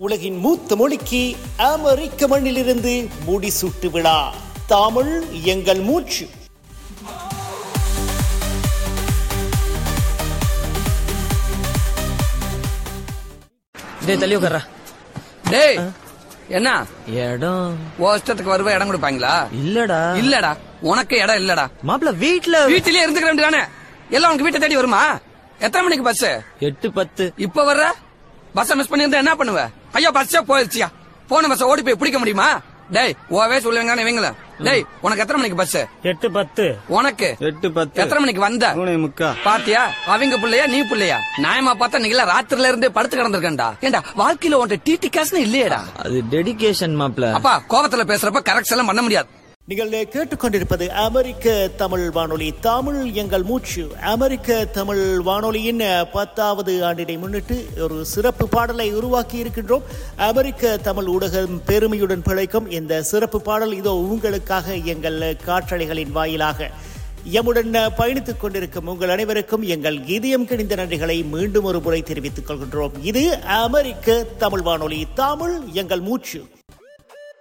உலகின் மூத்த மொழிக்கு அமெரிக்க மண்ணிலிருந்து முடிசூட்டு விழா தமிழ் எங்கள் மூச்சு டேய் தள்ளி உட்கார்றா டேய் என்ன இடம் உன் இஷ்டத்துக்கு வருவ இடம் கொடுப்பாங்களா இல்லடா இல்லடா உனக்கு இடம் இல்லடா மாப்பிள வீட்ல வீட்டிலேயே இருந்துக்க வேண்டியதானே எல்லாம் உனக்கு வீட்டை தேடி வருமா எத்தனை மணிக்கு பஸ் எட்டு பத்து இப்ப வர்ற பஸ் மிஸ் பண்ணியிருந்தா என்ன பண்ணுவ ஐயோ பஸ்ஸே போயிருச்சியா போன பஸ் ஓடி போய் பிடிக்க முடியுமா டேய் ஓவே சொல்லுவாங்க இவங்கள டேய் உனக்கு எத்தனை மணிக்கு பஸ் எட்டு பத்து உனக்கு எட்டு பத்து எத்தனை மணிக்கு வந்த மூணே முக்கா பாத்தியா அவங்க புள்ளையா நீ புள்ளையா நியாயமா பார்த்தா நீங்களா ராத்திரில இருந்தே படுத்து கிடந்திருக்கேன்டா ஏண்டா வாழ்க்கையில உன்ட்ட டிடி காசுன்னு இல்லையேடா அது டெடிகேஷன் மாப்பிள அப்பா கோபத்துல பேசுறப்ப கரெக்ட் எல்லாம் பண்ண முடியாது நீங்கள் கேட்டுக்கொண்டிருப்பது அமெரிக்க தமிழ் வானொலி தமிழ் எங்கள் மூச்சு அமெரிக்க தமிழ் வானொலியின் பத்தாவது ஆண்டினை முன்னிட்டு ஒரு சிறப்பு பாடலை உருவாக்கி இருக்கின்றோம் அமெரிக்க தமிழ் ஊடகம் பெருமையுடன் பிழைக்கும் இந்த சிறப்பு பாடல் இதோ உங்களுக்காக எங்கள் காற்றலைகளின் வாயிலாக எம்முடன் பயணித்துக் கொண்டிருக்கும் உங்கள் அனைவருக்கும் எங்கள் இதயம் கிணிந்த நன்றிகளை மீண்டும் ஒரு முறை தெரிவித்துக் கொள்கின்றோம் இது அமெரிக்க தமிழ் வானொலி தமிழ் எங்கள் மூச்சு